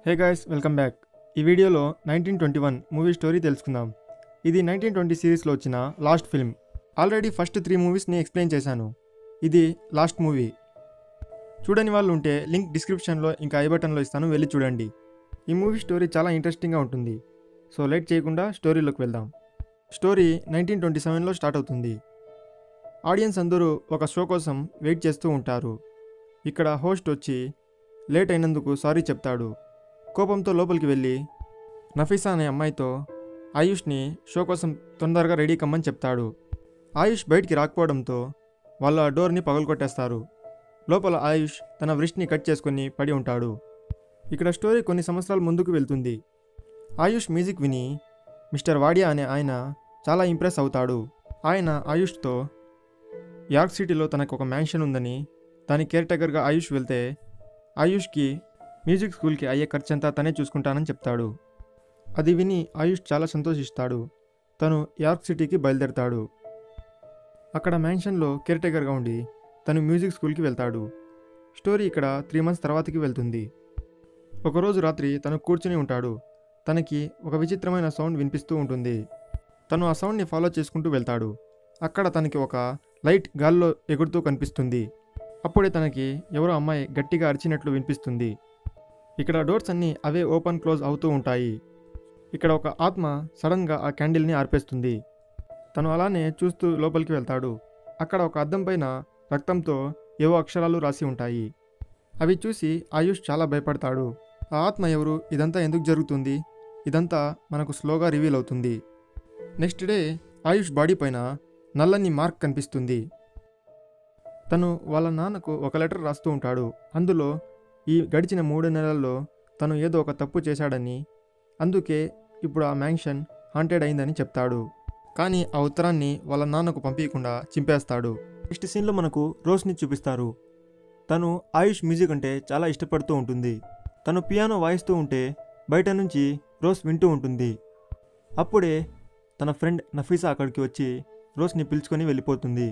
hey guys welcome back ఈ వీడియోలో nineteen twenty one movie story తెలుసుకుందాం ఇది నైన్టీన్ ట్వంటీ సిరీస్లో వచ్చిన last film already first three మూవీస్ని ఎక్స్ప్లెయిన్ చేశాను ఇది లాస్ట్ మూవీ చూడని వాళ్ళు ఉంటే లింక్ డిస్క్రిప్షన్లో ఇంకా ఐ బటన్లో ఇస్తాను వెళ్ళి చూడండి ఈ మూవీ స్టోరీ చాలా ఇంట్రెస్టింగ్గా ఉంటుంది సో లేట్ చేయకుండా స్టోరీలోకి వెళ్దాం స్టోరీ నైన్టీన్ ట్వంటీ సెవెన్లో స్టార్ట్ అవుతుంది ఆడియన్స్ అందరూ ఒక షో కోసం వెయిట్ చేస్తూ ఉంటారు ఇక్కడ హోస్ట్ వచ్చి లేట్ అయినందుకు సారీ చెప్తాడు కోపంతో లోపలికి వెళ్ళి నఫీసా అనే అమ్మాయితో ఆయుష్ని షో కోసం తొందరగా రెడీ కమ్మని చెప్తాడు ఆయుష్ బయటికి రాకపోవడంతో వాళ్ళ డోర్ని పగలగొట్టేస్తారు లోపల ఆయుష్ తన వృష్టిని కట్ చేసుకొని పడి ఉంటాడు ఇక్కడ స్టోరీ కొన్ని సంవత్సరాల ముందుకు వెళ్తుంది ఆయుష్ మ్యూజిక్ విని మిస్టర్ వాడియా అనే ఆయన చాలా ఇంప్రెస్ అవుతాడు ఆయన ఆయుష్తో యార్క్ సిటీలో తనకు ఒక మ్యాన్షన్ ఉందని దాని కేర్ టేకర్గా ఆయుష్ వెళ్తే ఆయుష్కి మ్యూజిక్ స్కూల్కి అయ్యే ఖర్చంతా తనే చూసుకుంటానని చెప్తాడు అది విని ఆయుష్ చాలా సంతోషిస్తాడు తను యార్క్ సిటీకి బయలుదేరతాడు అక్కడ మ్యాన్షన్లో కేర్ టేకర్గా ఉండి తను మ్యూజిక్ స్కూల్కి వెళ్తాడు స్టోరీ ఇక్కడ త్రీ మంత్స్ తర్వాతకి వెళ్తుంది ఒకరోజు రాత్రి తను కూర్చుని ఉంటాడు తనకి ఒక విచిత్రమైన సౌండ్ వినిపిస్తూ ఉంటుంది తను ఆ సౌండ్ని ఫాలో చేసుకుంటూ వెళ్తాడు అక్కడ తనకి ఒక లైట్ గాల్లో ఎగురుతూ కనిపిస్తుంది అప్పుడే తనకి ఎవరో అమ్మాయి గట్టిగా అరిచినట్లు వినిపిస్తుంది ఇక్కడ డోర్స్ అన్నీ అవే ఓపెన్ క్లోజ్ అవుతూ ఉంటాయి ఇక్కడ ఒక ఆత్మ సడన్గా ఆ క్యాండిల్ని ఆర్పేస్తుంది తను అలానే చూస్తూ లోపలికి వెళ్తాడు అక్కడ ఒక అద్దం పైన రక్తంతో ఏవో అక్షరాలు రాసి ఉంటాయి అవి చూసి ఆయుష్ చాలా భయపడతాడు ఆ ఆత్మ ఎవరు ఇదంతా ఎందుకు జరుగుతుంది ఇదంతా మనకు స్లోగా రివీల్ అవుతుంది నెక్స్ట్ డే ఆయుష్ బాడీ పైన నల్లని మార్క్ కనిపిస్తుంది తను వాళ్ళ నాన్నకు ఒక లెటర్ రాస్తూ ఉంటాడు అందులో ఈ గడిచిన మూడు నెలల్లో తను ఏదో ఒక తప్పు చేశాడని అందుకే ఇప్పుడు ఆ మ్యాన్షన్ హాంటెడ్ అయిందని చెప్తాడు కానీ ఆ ఉత్తరాన్ని వాళ్ళ నాన్నకు పంపించకుండా చింపేస్తాడు నెక్స్ట్ సీన్లో మనకు రోస్ని చూపిస్తారు తను ఆయుష్ మ్యూజిక్ అంటే చాలా ఇష్టపడుతూ ఉంటుంది తను పియానో వాయిస్తూ ఉంటే బయట నుంచి రోస్ వింటూ ఉంటుంది అప్పుడే తన ఫ్రెండ్ నఫీసా అక్కడికి వచ్చి రోస్ని పిలుచుకొని వెళ్ళిపోతుంది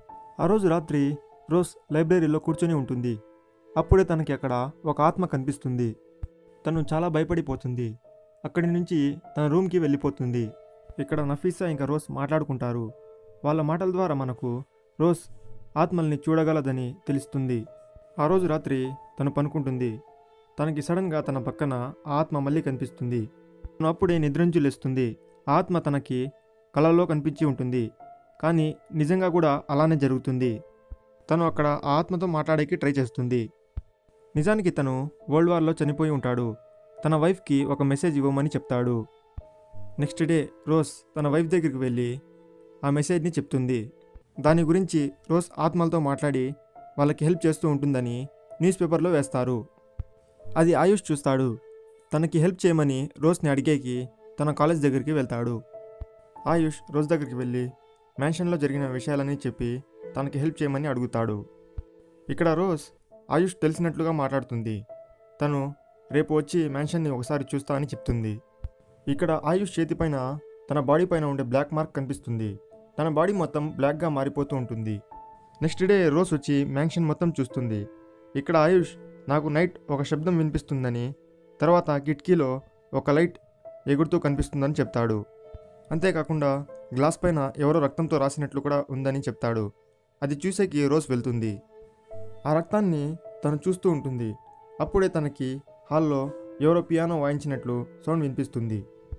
ఆ రోజు రాత్రి రోజ్ లైబ్రరీలో కూర్చొని ఉంటుంది అప్పుడే తనకి అక్కడ ఒక ఆత్మ కనిపిస్తుంది తను చాలా భయపడిపోతుంది అక్కడి నుంచి తన రూమ్కి వెళ్ళిపోతుంది ఇక్కడ నఫీసా ఇంకా రోజ్ మాట్లాడుకుంటారు వాళ్ళ మాటల ద్వారా మనకు రోజ్ ఆత్మల్ని చూడగలదని తెలుస్తుంది ఆ రోజు రాత్రి తను పనుకుంటుంది తనకి సడన్గా తన పక్కన ఆ ఆత్మ మళ్ళీ కనిపిస్తుంది తను అప్పుడే నిద్రించి లేస్తుంది ఆ ఆత్మ తనకి కలలో కనిపించి ఉంటుంది కానీ నిజంగా కూడా అలానే జరుగుతుంది తను అక్కడ ఆ ఆత్మతో మాట్లాడేకి ట్రై చేస్తుంది నిజానికి తను వరల్డ్ వార్లో చనిపోయి ఉంటాడు తన వైఫ్కి ఒక మెసేజ్ ఇవ్వమని చెప్తాడు నెక్స్ట్ డే రోజ్ తన వైఫ్ దగ్గరికి వెళ్ళి ఆ మెసేజ్ని చెప్తుంది దాని గురించి రోజ్ ఆత్మలతో మాట్లాడి వాళ్ళకి హెల్ప్ చేస్తూ ఉంటుందని న్యూస్ పేపర్లో వేస్తారు అది ఆయుష్ చూస్తాడు తనకి హెల్ప్ చేయమని రోజ్ని అడిగేకి తన కాలేజ్ దగ్గరికి వెళ్తాడు ఆయుష్ రోజ్ దగ్గరికి వెళ్ళి మ్యాన్షన్లో జరిగిన విషయాలన్నీ చెప్పి తనకి హెల్ప్ చేయమని అడుగుతాడు ఇక్కడ రోజ్ ఆయుష్ తెలిసినట్లుగా మాట్లాడుతుంది తను రేపు వచ్చి మ్యాన్షన్ని ఒకసారి చూస్తా అని చెప్తుంది ఇక్కడ ఆయుష్ చేతిపైన తన బాడీ పైన ఉండే బ్లాక్ మార్క్ కనిపిస్తుంది తన బాడీ మొత్తం బ్లాక్గా మారిపోతూ ఉంటుంది నెక్స్ట్ డే రోజ్ వచ్చి మ్యాన్షన్ మొత్తం చూస్తుంది ఇక్కడ ఆయుష్ నాకు నైట్ ఒక శబ్దం వినిపిస్తుందని తర్వాత కిటికీలో ఒక లైట్ ఎగురుతూ కనిపిస్తుందని చెప్తాడు అంతేకాకుండా గ్లాస్ పైన ఎవరో రక్తంతో రాసినట్లు కూడా ఉందని చెప్తాడు అది చూసేకి రోజ్ వెళ్తుంది ఆ రక్తాన్ని తను చూస్తూ ఉంటుంది అప్పుడే తనకి హాల్లో ఎవరో పియానో వాయించినట్లు సౌండ్ వినిపిస్తుంది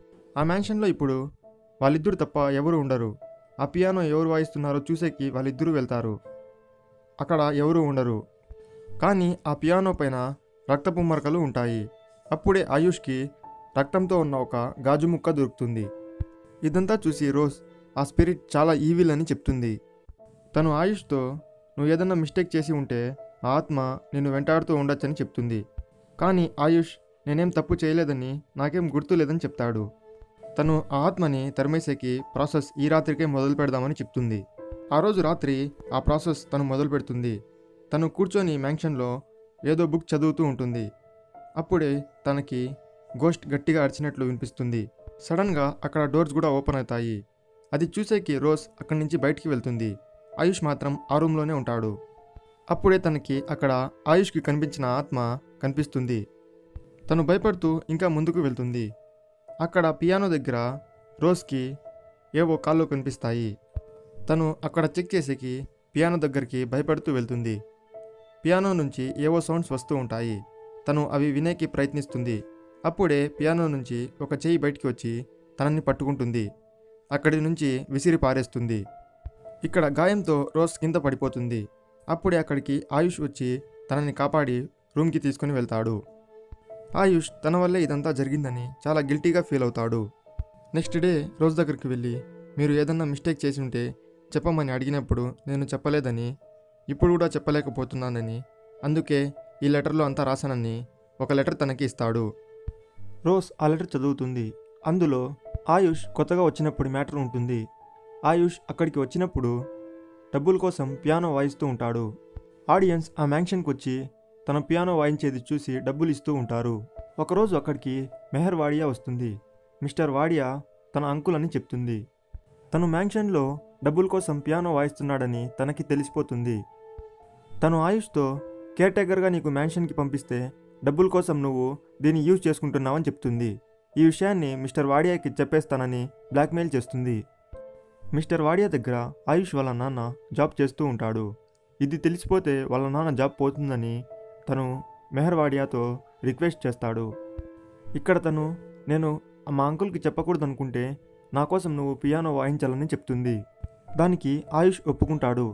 ఆ మ్యాన్షన్లో ఇప్పుడు వాళ్ళిద్దరు తప్ప ఎవరు ఉండరు ఆ పియానో ఎవరు వాయిస్తున్నారో చూసేకి వాళ్ళిద్దరూ వెళ్తారు అక్కడ ఎవరు ఉండరు కానీ ఆ పియానో పైన రక్తపు మరకలు ఉంటాయి అప్పుడే ఆయుష్కి రక్తంతో ఉన్న ఒక గాజు ముక్క దొరుకుతుంది ఇదంతా చూసి రోజ్ ఆ స్పిరిట్ చాలా ఈవిల్ అని చెప్తుంది తను ఆయుష్తో నువ్వు ఏదన్నా మిస్టేక్ చేసి ఉంటే ఆ ఆత్మ నిన్ను వెంటాడుతూ ఉండొచ్చని చెప్తుంది కానీ ఆయుష్ నేనేం తప్పు చేయలేదని నాకేం గుర్తు లేదని చెప్తాడు తను ఆ ఆత్మని తరిమేసేకి ప్రాసెస్ ఈ రాత్రికే మొదలు పెడదామని చెప్తుంది ఆ రోజు రాత్రి ఆ ప్రాసెస్ తను మొదలు పెడుతుంది తను కూర్చొని మ్యాన్షన్లో ఏదో బుక్ చదువుతూ ఉంటుంది అప్పుడే తనకి గోస్ట్ గట్టిగా అరిచినట్లు వినిపిస్తుంది సడన్గా అక్కడ డోర్స్ కూడా ఓపెన్ అవుతాయి అది చూసేకి రోజ్ అక్కడి నుంచి బయటికి వెళ్తుంది ఆయుష్ మాత్రం ఆ రూమ్లోనే ఉంటాడు అప్పుడే తనకి అక్కడ ఆయుష్కి కనిపించిన ఆత్మ కనిపిస్తుంది తను భయపడుతూ ఇంకా ముందుకు వెళ్తుంది అక్కడ పియానో దగ్గర రోజ్కి ఏవో కాళ్ళు కనిపిస్తాయి తను అక్కడ చెక్ చేసేకి పియానో దగ్గరికి భయపడుతూ వెళ్తుంది పియానో నుంచి ఏవో సౌండ్స్ వస్తూ ఉంటాయి తను అవి వినేకి ప్రయత్నిస్తుంది అప్పుడే పియానో నుంచి ఒక చెయ్యి బయటికి వచ్చి తనని పట్టుకుంటుంది అక్కడి నుంచి విసిరి పారేస్తుంది ఇక్కడ గాయంతో రోజ్ కింద పడిపోతుంది అప్పుడే అక్కడికి ఆయుష్ వచ్చి తనని కాపాడి రూమ్కి తీసుకుని వెళ్తాడు ఆయుష్ తన వల్లే ఇదంతా జరిగిందని చాలా గిల్టీగా ఫీల్ అవుతాడు నెక్స్ట్ డే రోజ్ దగ్గరికి వెళ్ళి మీరు ఏదన్నా మిస్టేక్ చేసి ఉంటే చెప్పమని అడిగినప్పుడు నేను చెప్పలేదని ఇప్పుడు కూడా చెప్పలేకపోతున్నానని అందుకే ఈ లెటర్లో అంతా రాశానని ఒక లెటర్ తనకి ఇస్తాడు రోజ్ ఆ లెటర్ చదువుతుంది అందులో ఆయుష్ కొత్తగా వచ్చినప్పుడు మ్యాటర్ ఉంటుంది ఆయుష్ అక్కడికి వచ్చినప్పుడు డబ్బుల కోసం పియానో వాయిస్తూ ఉంటాడు ఆడియన్స్ ఆ మ్యాన్షన్కి వచ్చి తన పియానో వాయించేది చూసి డబ్బులు ఇస్తూ ఉంటారు ఒకరోజు అక్కడికి మెహర్ వాడియా వస్తుంది మిస్టర్ వాడియా తన అంకుల్ అని చెప్తుంది తను మ్యాన్షన్లో డబ్బుల కోసం పియానో వాయిస్తున్నాడని తనకి తెలిసిపోతుంది తను ఆయుష్తో కేర్ టేకర్గా నీకు మ్యాన్షన్కి పంపిస్తే డబ్బుల కోసం నువ్వు దీన్ని యూజ్ చేసుకుంటున్నావని చెప్తుంది ఈ విషయాన్ని మిస్టర్ వాడియాకి చెప్పేస్తానని బ్లాక్మెయిల్ చేస్తుంది మిస్టర్ వాడియా దగ్గర ఆయుష్ వాళ్ళ నాన్న జాబ్ చేస్తూ ఉంటాడు ఇది తెలిసిపోతే వాళ్ళ నాన్న జాబ్ పోతుందని తను మెహర్ వాడియాతో రిక్వెస్ట్ చేస్తాడు ఇక్కడ తను నేను మా అంకుల్కి చెప్పకూడదు అనుకుంటే నా కోసం నువ్వు పియానో వాయించాలని చెప్తుంది దానికి ఆయుష్ ఒప్పుకుంటాడు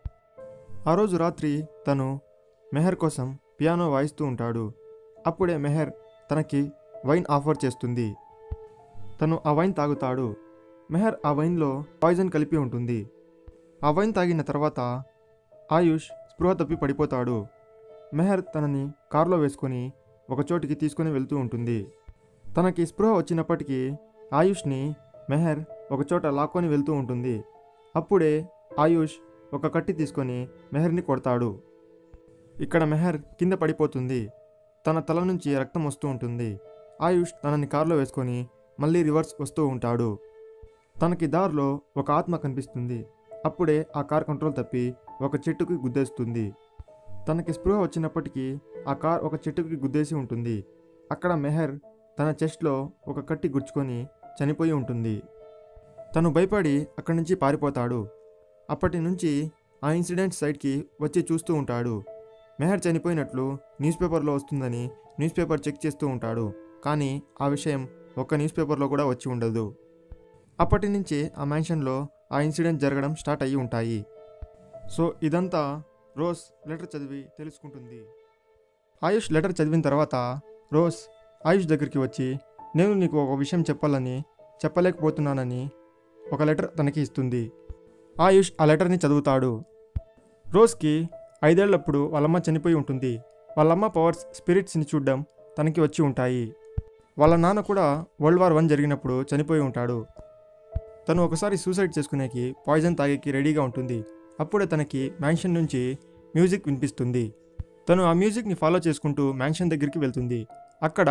ఆ రోజు రాత్రి తను మెహర్ కోసం పియానో వాయిస్తూ ఉంటాడు అప్పుడే మెహర్ తనకి వైన్ ఆఫర్ చేస్తుంది తను ఆ వైన్ తాగుతాడు మెహర్ ఆ వైన్లో పాయిజన్ కలిపి ఉంటుంది ఆ వైన్ తాగిన తర్వాత ఆయుష్ స్పృహ తప్పి పడిపోతాడు మెహర్ తనని కారులో వేసుకొని ఒక చోటికి తీసుకొని వెళ్తూ ఉంటుంది తనకి స్పృహ వచ్చినప్పటికీ ఆయుష్ని మెహర్ ఒక చోట లాక్కొని వెళ్తూ ఉంటుంది అప్పుడే ఆయుష్ ఒక కట్టి తీసుకొని మెహర్ని కొడతాడు ఇక్కడ మెహర్ కింద పడిపోతుంది తన తల నుంచి రక్తం వస్తూ ఉంటుంది ఆయుష్ తనని కారులో వేసుకొని మళ్ళీ రివర్స్ వస్తూ ఉంటాడు తనకి దారిలో ఒక ఆత్మ కనిపిస్తుంది అప్పుడే ఆ కార్ కంట్రోల్ తప్పి ఒక చెట్టుకి గుద్దేస్తుంది తనకి స్పృహ వచ్చినప్పటికీ ఆ కార్ ఒక చెట్టుకి గుద్దేసి ఉంటుంది అక్కడ మెహర్ తన చెస్ట్లో ఒక కట్టి గుచ్చుకొని చనిపోయి ఉంటుంది తను భయపడి అక్కడి నుంచి పారిపోతాడు అప్పటి నుంచి ఆ ఇన్సిడెంట్ సైట్కి వచ్చి చూస్తూ ఉంటాడు మెహర్ చనిపోయినట్లు న్యూస్ పేపర్లో వస్తుందని న్యూస్ పేపర్ చెక్ చేస్తూ ఉంటాడు కానీ ఆ విషయం ఒక్క న్యూస్ పేపర్లో కూడా వచ్చి ఉండదు అప్పటి నుంచి ఆ మ్యాన్షన్లో ఆ ఇన్సిడెంట్ జరగడం స్టార్ట్ అయ్యి ఉంటాయి సో ఇదంతా రోజ్ లెటర్ చదివి తెలుసుకుంటుంది ఆయుష్ లెటర్ చదివిన తర్వాత రోజ్ ఆయుష్ దగ్గరికి వచ్చి నేను నీకు ఒక విషయం చెప్పాలని చెప్పలేకపోతున్నానని ఒక లెటర్ తనకి ఇస్తుంది ఆయుష్ ఆ లెటర్ని చదువుతాడు రోజ్కి ఐదేళ్లప్పుడు వాళ్ళమ్మ చనిపోయి ఉంటుంది వాళ్ళమ్మ పవర్స్ స్పిరిట్స్ని చూడడం తనకి వచ్చి ఉంటాయి వాళ్ళ నాన్న కూడా వరల్డ్ వార్ వన్ జరిగినప్పుడు చనిపోయి ఉంటాడు తను ఒకసారి సూసైడ్ చేసుకునేకి పాయిజన్ తాగేకి రెడీగా ఉంటుంది అప్పుడే తనకి మ్యాన్షన్ నుంచి మ్యూజిక్ వినిపిస్తుంది తను ఆ మ్యూజిక్ని ఫాలో చేసుకుంటూ మ్యాన్షన్ దగ్గరికి వెళ్తుంది అక్కడ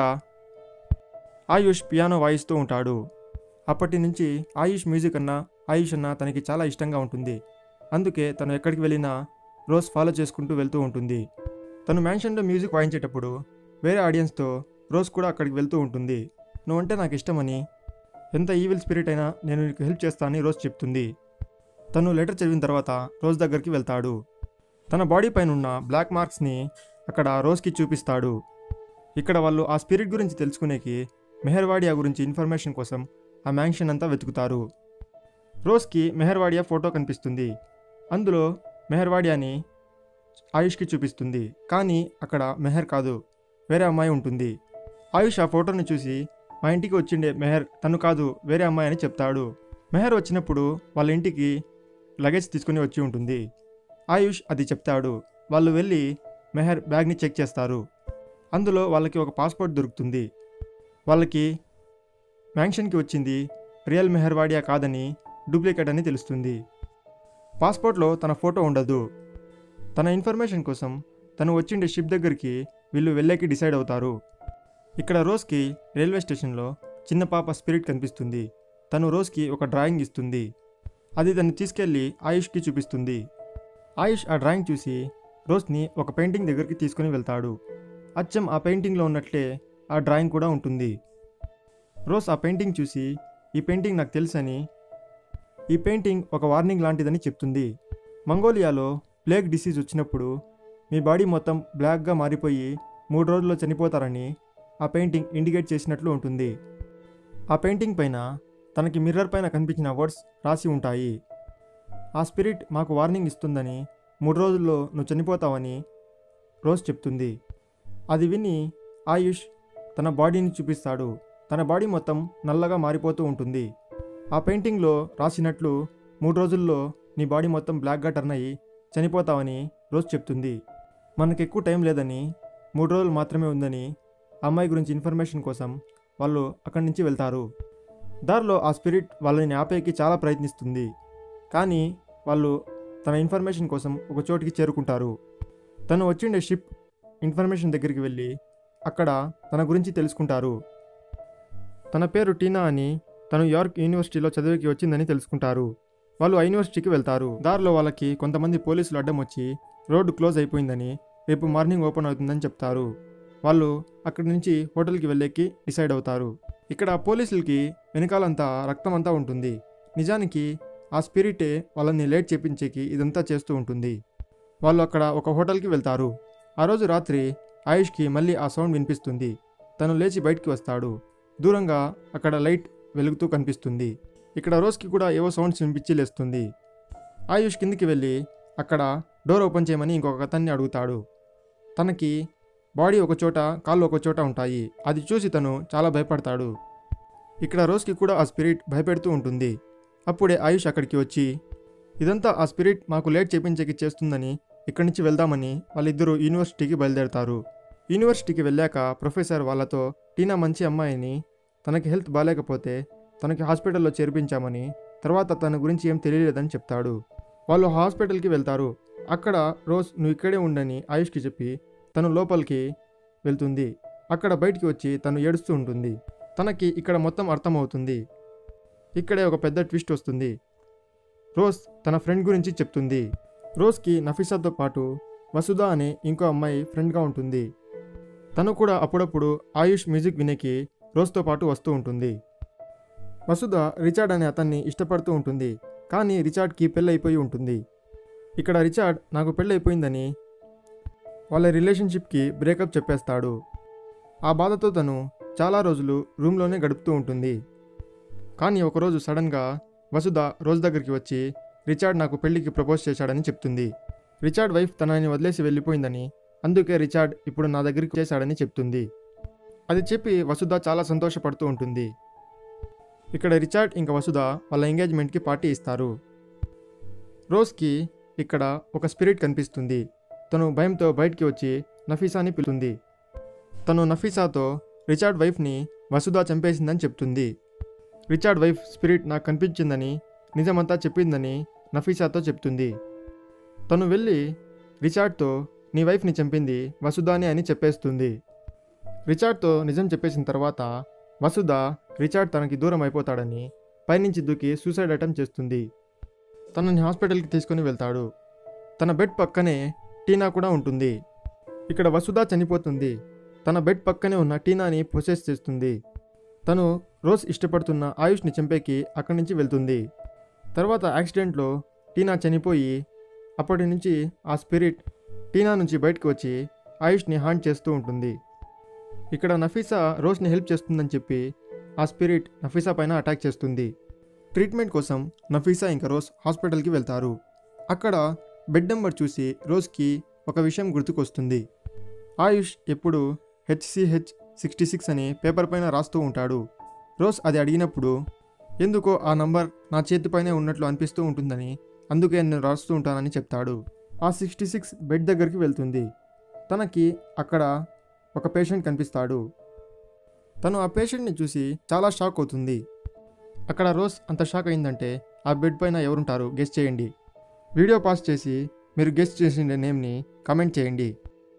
ఆయుష్ పియానో వాయిస్తూ ఉంటాడు అప్పటి నుంచి ఆయుష్ మ్యూజిక్ అన్నా ఆయుష్ అన్న తనకి చాలా ఇష్టంగా ఉంటుంది అందుకే తను ఎక్కడికి వెళ్ళినా రోజ్ ఫాలో చేసుకుంటూ వెళ్తూ ఉంటుంది తను మ్యాన్షన్లో మ్యూజిక్ వాయించేటప్పుడు వేరే ఆడియన్స్తో రోజ్ కూడా అక్కడికి వెళ్తూ ఉంటుంది నువ్వంటే నాకు ఇష్టమని ఎంత ఈవిల్ స్పిరిట్ అయినా నేను నీకు హెల్ప్ చేస్తానని రోజ్ చెప్తుంది తను లెటర్ చదివిన తర్వాత రోజ్ దగ్గరికి వెళ్తాడు తన బాడీ పైన ఉన్న బ్లాక్ మార్క్స్ని అక్కడ రోజ్కి చూపిస్తాడు ఇక్కడ వాళ్ళు ఆ స్పిరిట్ గురించి తెలుసుకునేకి మెహర్వాడియా గురించి ఇన్ఫర్మేషన్ కోసం ఆ మ్యాన్షన్ అంతా వెతుకుతారు రోజ్కి మెహర్వాడియా ఫోటో కనిపిస్తుంది అందులో మెహర్వాడియాని ఆయుష్కి చూపిస్తుంది కానీ అక్కడ మెహర్ కాదు వేరే అమ్మాయి ఉంటుంది ఆయుష్ ఆ ఫోటోని చూసి మా ఇంటికి వచ్చిండే మెహర్ తను కాదు వేరే అమ్మాయి అని చెప్తాడు మెహర్ వచ్చినప్పుడు వాళ్ళ ఇంటికి లగేజ్ తీసుకుని వచ్చి ఉంటుంది ఆయుష్ అది చెప్తాడు వాళ్ళు వెళ్ళి మెహర్ బ్యాగ్ని చెక్ చేస్తారు అందులో వాళ్ళకి ఒక పాస్పోర్ట్ దొరుకుతుంది వాళ్ళకి మ్యాన్షన్కి వచ్చింది రియల్ మెహర్వాడియా కాదని డూప్లికేట్ అని తెలుస్తుంది పాస్పోర్ట్లో తన ఫోటో ఉండదు తన ఇన్ఫర్మేషన్ కోసం తను వచ్చిండే షిప్ దగ్గరికి వీళ్ళు వెళ్ళేకి డిసైడ్ అవుతారు ఇక్కడ రోజ్కి రైల్వే స్టేషన్లో చిన్న పాప స్పిరిట్ కనిపిస్తుంది తను రోజ్కి ఒక డ్రాయింగ్ ఇస్తుంది అది తను తీసుకెళ్ళి ఆయుష్కి చూపిస్తుంది ఆయుష్ ఆ డ్రాయింగ్ చూసి రోజ్ని ఒక పెయింటింగ్ దగ్గరికి తీసుకుని వెళ్తాడు అచ్చం ఆ పెయింటింగ్లో ఉన్నట్లే ఆ డ్రాయింగ్ కూడా ఉంటుంది రోజ్ ఆ పెయింటింగ్ చూసి ఈ పెయింటింగ్ నాకు తెలుసని ఈ పెయింటింగ్ ఒక వార్నింగ్ లాంటిదని చెప్తుంది మంగోలియాలో ప్లేగ్ డిసీజ్ వచ్చినప్పుడు మీ బాడీ మొత్తం బ్లాక్గా మారిపోయి మూడు రోజుల్లో చనిపోతారని ఆ పెయింటింగ్ ఇండికేట్ చేసినట్లు ఉంటుంది ఆ పెయింటింగ్ పైన తనకి మిర్రర్ పైన కనిపించిన వర్డ్స్ రాసి ఉంటాయి ఆ స్పిరిట్ మాకు వార్నింగ్ ఇస్తుందని మూడు రోజుల్లో నువ్వు చనిపోతావని రోజ్ చెప్తుంది అది విని ఆయుష్ తన బాడీని చూపిస్తాడు తన బాడీ మొత్తం నల్లగా మారిపోతూ ఉంటుంది ఆ పెయింటింగ్లో రాసినట్లు మూడు రోజుల్లో నీ బాడీ మొత్తం బ్లాక్గా టర్న్ అయ్యి చనిపోతావని రోజ్ చెప్తుంది మనకు ఎక్కువ టైం లేదని మూడు రోజులు మాత్రమే ఉందని ఆ అమ్మాయి గురించి ఇన్ఫర్మేషన్ కోసం వాళ్ళు అక్కడి నుంచి వెళ్తారు దారిలో ఆ స్పిరిట్ వాళ్ళని ఆపేకి చాలా ప్రయత్నిస్తుంది కానీ వాళ్ళు తన ఇన్ఫర్మేషన్ కోసం ఒక చోటికి చేరుకుంటారు తను వచ్చిండే షిప్ ఇన్ఫర్మేషన్ దగ్గరికి వెళ్ళి అక్కడ తన గురించి తెలుసుకుంటారు తన పేరు టీనా అని తను యార్క్ యూనివర్సిటీలో చదివికి వచ్చిందని తెలుసుకుంటారు వాళ్ళు ఆ యూనివర్సిటీకి వెళ్తారు దారిలో వాళ్ళకి కొంతమంది పోలీసులు అడ్డం వచ్చి రోడ్డు క్లోజ్ అయిపోయిందని రేపు మార్నింగ్ ఓపెన్ అవుతుందని చెప్తారు వాళ్ళు అక్కడి నుంచి హోటల్కి వెళ్ళేకి డిసైడ్ అవుతారు ఇక్కడ పోలీసులకి వెనకాలంతా రక్తం అంతా ఉంటుంది నిజానికి ఆ స్పిరిటే వాళ్ళని లేట్ చేపించేకి ఇదంతా చేస్తూ ఉంటుంది వాళ్ళు అక్కడ ఒక హోటల్కి వెళ్తారు ఆ రోజు రాత్రి ఆయుష్కి మళ్ళీ ఆ సౌండ్ వినిపిస్తుంది తను లేచి బయటికి వస్తాడు దూరంగా అక్కడ లైట్ వెలుగుతూ కనిపిస్తుంది ఇక్కడ రోజ్కి కూడా ఏవో సౌండ్స్ వినిపించి లేస్తుంది ఆయుష్ కిందికి వెళ్ళి అక్కడ డోర్ ఓపెన్ చేయమని ఇంకొక అతన్ని అడుగుతాడు తనకి బాడీ ఒక చోట కాళ్ళు ఒక చోట ఉంటాయి అది చూసి తను చాలా భయపడతాడు ఇక్కడ రోజ్కి కూడా ఆ స్పిరిట్ భయపెడుతూ ఉంటుంది అప్పుడే ఆయుష్ అక్కడికి వచ్చి ఇదంతా ఆ స్పిరిట్ మాకు లేట్ చేపించేకి చేస్తుందని ఇక్కడి నుంచి వెళ్దామని వాళ్ళిద్దరూ యూనివర్సిటీకి బయలుదేరతారు యూనివర్సిటీకి వెళ్ళాక ప్రొఫెసర్ వాళ్ళతో టీనా మంచి అమ్మాయిని తనకి హెల్త్ బాగాలేకపోతే తనకి హాస్పిటల్లో చేర్పించామని తర్వాత తన గురించి ఏం తెలియలేదని చెప్తాడు వాళ్ళు హాస్పిటల్కి వెళ్తారు అక్కడ రోజ్ నువ్వు ఇక్కడే ఉండని ఆయుష్కి చెప్పి తను లోపలికి వెళ్తుంది అక్కడ బయటికి వచ్చి తను ఏడుస్తూ ఉంటుంది తనకి ఇక్కడ మొత్తం అర్థమవుతుంది ఇక్కడే ఒక పెద్ద ట్విస్ట్ వస్తుంది రోజ్ తన ఫ్రెండ్ గురించి చెప్తుంది రోజ్కి నఫీసాతో పాటు వసుధ అనే ఇంకో అమ్మాయి ఫ్రెండ్గా ఉంటుంది తను కూడా అప్పుడప్పుడు ఆయుష్ మ్యూజిక్ వినేకి రోజ్తో పాటు వస్తూ ఉంటుంది వసుధ రిచార్డ్ అనే అతన్ని ఇష్టపడుతూ ఉంటుంది కానీ రిచార్డ్కి పెళ్ళైపోయి ఉంటుంది ఇక్కడ రిచార్డ్ నాకు పెళ్ళైపోయిందని వాళ్ళ రిలేషన్షిప్కి బ్రేకప్ చెప్పేస్తాడు ఆ బాధతో తను చాలా రోజులు రూమ్లోనే గడుపుతూ ఉంటుంది కానీ ఒకరోజు సడన్గా వసుధ రోజ్ దగ్గరికి వచ్చి రిచార్డ్ నాకు పెళ్లికి ప్రపోజ్ చేశాడని చెప్తుంది రిచార్డ్ వైఫ్ తనని వదిలేసి వెళ్ళిపోయిందని అందుకే రిచార్డ్ ఇప్పుడు నా దగ్గరికి చేశాడని చెప్తుంది అది చెప్పి వసుధ చాలా సంతోషపడుతూ ఉంటుంది ఇక్కడ రిచార్డ్ ఇంకా వసుధ వాళ్ళ ఎంగేజ్మెంట్కి పార్టీ ఇస్తారు రోజ్కి ఇక్కడ ఒక స్పిరిట్ కనిపిస్తుంది తను భయంతో బయటికి వచ్చి నఫీసాని పిలుతుంది తను నఫీసాతో రిచార్డ్ వైఫ్ని వసుధ చంపేసిందని చెప్తుంది రిచార్డ్ వైఫ్ స్పిరిట్ నాకు కనిపించిందని నిజమంతా చెప్పిందని నఫీసాతో చెప్తుంది తను వెళ్ళి రిచార్డ్తో నీ వైఫ్ని చంపింది వసుధానే అని చెప్పేస్తుంది రిచార్డ్తో నిజం చెప్పేసిన తర్వాత వసుధ రిచార్డ్ తనకి దూరం అయిపోతాడని పైనుంచి దూకి సూసైడ్ అటెంప్ట్ చేస్తుంది తనని హాస్పిటల్కి తీసుకొని వెళ్తాడు తన బెడ్ పక్కనే టీనా కూడా ఉంటుంది ఇక్కడ వసుధ చనిపోతుంది తన బెడ్ పక్కనే ఉన్న టీనాని ప్రొసెస్ చేస్తుంది తను రోజ్ ఇష్టపడుతున్న ఆయుష్ని చంపేకి అక్కడి నుంచి వెళ్తుంది తర్వాత యాక్సిడెంట్లో టీనా చనిపోయి అప్పటి నుంచి ఆ స్పిరిట్ టీనా నుంచి బయటకు వచ్చి ఆయుష్ని హాంట్ చేస్తూ ఉంటుంది ఇక్కడ నఫీసా రోజ్ని హెల్ప్ చేస్తుందని చెప్పి ఆ స్పిరిట్ నఫీసా పైన అటాక్ చేస్తుంది ట్రీట్మెంట్ కోసం నఫీసా ఇంకా రోజ్ హాస్పిటల్కి వెళ్తారు అక్కడ బెడ్ నెంబర్ చూసి రోజ్కి ఒక విషయం గుర్తుకొస్తుంది ఆయుష్ ఎప్పుడు హెచ్సిహెచ్ సిక్స్టీ సిక్స్ అని పేపర్ పైన రాస్తూ ఉంటాడు రోజ్ అది అడిగినప్పుడు ఎందుకో ఆ నంబర్ నా చేతిపైనే ఉన్నట్లు అనిపిస్తూ ఉంటుందని అందుకే నేను రాస్తూ ఉంటానని చెప్తాడు ఆ సిక్స్టీ సిక్స్ బెడ్ దగ్గరికి వెళ్తుంది తనకి అక్కడ ఒక పేషెంట్ కనిపిస్తాడు తను ఆ పేషెంట్ని చూసి చాలా షాక్ అవుతుంది అక్కడ రోజ్ అంత షాక్ అయిందంటే ఆ బెడ్ పైన ఎవరుంటారు గెస్ట్ చేయండి వీడియో పాస్ చేసి మీరు గెస్ట్ చేసిన నేమ్ని కామెంట్ చేయండి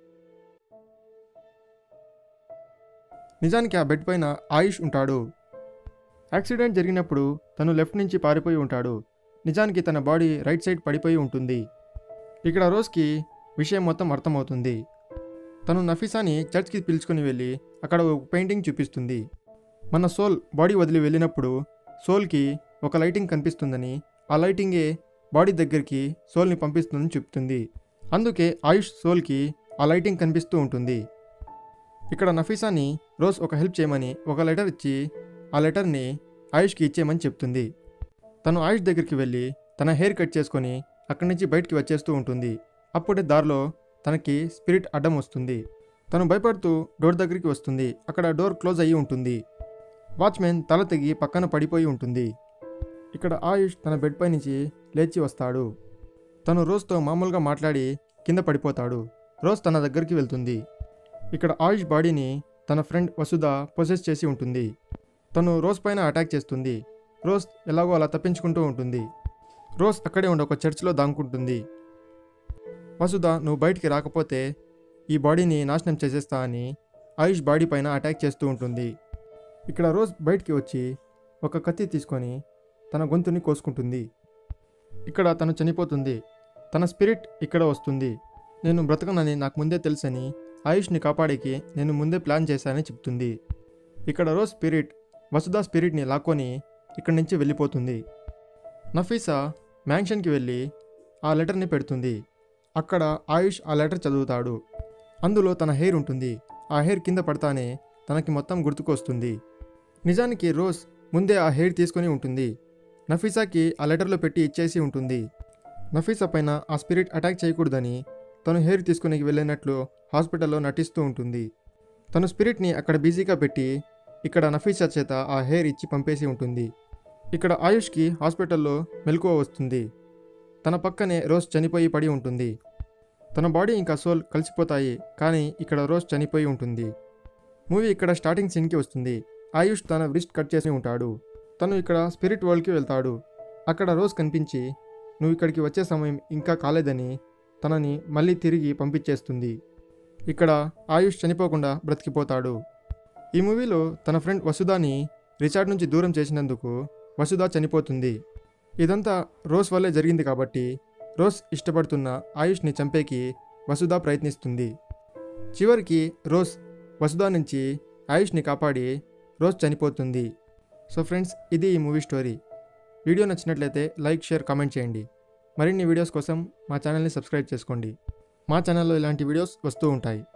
నిజానికి ఆ బెడ్ పైన ఆయుష్ ఉంటాడు యాక్సిడెంట్ జరిగినప్పుడు తను లెఫ్ట్ నుంచి పారిపోయి ఉంటాడు నిజానికి తన బాడీ రైట్ సైడ్ పడిపోయి ఉంటుంది ఇక్కడ రోజ్కి విషయం మొత్తం అర్థమవుతుంది తను నఫీసాని చర్చ్కి పిలుచుకొని వెళ్ళి అక్కడ ఒక పెయింటింగ్ చూపిస్తుంది మన సోల్ బాడీ వదిలి వెళ్ళినప్పుడు సోల్కి ఒక లైటింగ్ కనిపిస్తుందని ఆ లైటింగే బాడీ దగ్గరికి సోల్ని పంపిస్తుందని చెప్తుంది అందుకే ఆయుష్ సోల్కి ఆ లైటింగ్ కనిపిస్తూ ఉంటుంది ఇక్కడ నఫీసాని రోజ్ ఒక హెల్ప్ చేయమని ఒక లెటర్ ఇచ్చి ఆ లెటర్ని ఆయుష్కి ఇచ్చేయమని చెప్తుంది తను ఆయుష్ దగ్గరికి వెళ్ళి తన హెయిర్ కట్ చేసుకొని అక్కడి నుంచి బయటికి వచ్చేస్తూ ఉంటుంది అప్పుడే దారిలో తనకి స్పిరిట్ అడ్డం వస్తుంది తను భయపడుతూ డోర్ దగ్గరికి వస్తుంది అక్కడ డోర్ క్లోజ్ అయ్యి ఉంటుంది వాచ్మెన్ తల తెగి పక్కన పడిపోయి ఉంటుంది ఇక్కడ ఆయుష్ తన బెడ్ పై నుంచి లేచి వస్తాడు తను రోజ్తో మామూలుగా మాట్లాడి కింద పడిపోతాడు రోజ్ తన దగ్గరికి వెళ్తుంది ఇక్కడ ఆయుష్ బాడీని తన ఫ్రెండ్ వసుధ పొసెస్ చేసి ఉంటుంది తను రోజ్ పైన అటాక్ చేస్తుంది రోజ్ ఎలాగో అలా తప్పించుకుంటూ ఉంటుంది రోజ్ అక్కడే ఉండి ఒక చర్చ్లో దాంకుంటుంది వసుధ నువ్వు బయటికి రాకపోతే ఈ బాడీని నాశనం చేసేస్తా అని ఆయుష్ బాడీ పైన అటాక్ చేస్తూ ఉంటుంది ఇక్కడ రోజ్ బయటికి వచ్చి ఒక కత్తి తీసుకొని తన గొంతుని కోసుకుంటుంది ఇక్కడ తను చనిపోతుంది తన స్పిరిట్ ఇక్కడ వస్తుంది నేను బ్రతకనని నాకు ముందే తెలుసని ఆయుష్ని కాపాడేకి నేను ముందే ప్లాన్ చేశానని చెప్తుంది ఇక్కడ రోజ్ స్పిరిట్ వసుధ స్పిరిట్ని లాక్కొని ఇక్కడి నుంచి వెళ్ళిపోతుంది నఫీసా మ్యాన్షన్కి వెళ్ళి ఆ లెటర్ని పెడుతుంది అక్కడ ఆయుష్ ఆ లెటర్ చదువుతాడు అందులో తన హెయిర్ ఉంటుంది ఆ హెయిర్ కింద పడతానే తనకి మొత్తం గుర్తుకొస్తుంది నిజానికి రోజ్ ముందే ఆ హెయిర్ తీసుకొని ఉంటుంది నఫీసాకి ఆ లెటర్లో పెట్టి ఇచ్చేసి ఉంటుంది నఫీసా పైన ఆ స్పిరిట్ అటాక్ చేయకూడదని తను హెయిర్ తీసుకుని వెళ్ళినట్లు హాస్పిటల్లో నటిస్తూ ఉంటుంది తను స్పిరిట్ని అక్కడ బిజీగా పెట్టి ఇక్కడ నఫీసా చేత ఆ హెయిర్ ఇచ్చి పంపేసి ఉంటుంది ఇక్కడ ఆయుష్కి హాస్పిటల్లో మెలకువ వస్తుంది తన పక్కనే రోజ్ చనిపోయి పడి ఉంటుంది తన బాడీ ఇంకా సోల్ కలిసిపోతాయి కానీ ఇక్కడ రోజ్ చనిపోయి ఉంటుంది మూవీ ఇక్కడ స్టార్టింగ్ సీన్కి వస్తుంది ఆయుష్ తన వ్రిస్ట్ కట్ చేసి ఉంటాడు తను ఇక్కడ స్పిరిట్ వరల్డ్కి వెళ్తాడు అక్కడ రోజ్ కనిపించి నువ్వు ఇక్కడికి వచ్చే సమయం ఇంకా కాలేదని తనని మళ్ళీ తిరిగి పంపించేస్తుంది ఇక్కడ ఆయుష్ చనిపోకుండా బ్రతికిపోతాడు ఈ మూవీలో తన ఫ్రెండ్ వసుధాని రిచార్డ్ నుంచి దూరం చేసినందుకు వసుధ చనిపోతుంది ఇదంతా రోజ్ వల్లే జరిగింది కాబట్టి రోజ్ ఇష్టపడుతున్న ఆయుష్ని చంపేకి వసుధ ప్రయత్నిస్తుంది చివరికి రోజ్ వసుధ నుంచి ఆయుష్ని కాపాడి రోజ్ చనిపోతుంది సో ఫ్రెండ్స్ ఇది ఈ మూవీ స్టోరీ వీడియో నచ్చినట్లయితే లైక్ షేర్ కామెంట్ చేయండి మరిన్ని వీడియోస్ కోసం మా ఛానల్ని సబ్స్క్రైబ్ చేసుకోండి మా ఛానల్లో ఇలాంటి వీడియోస్ వస్తూ ఉంటాయి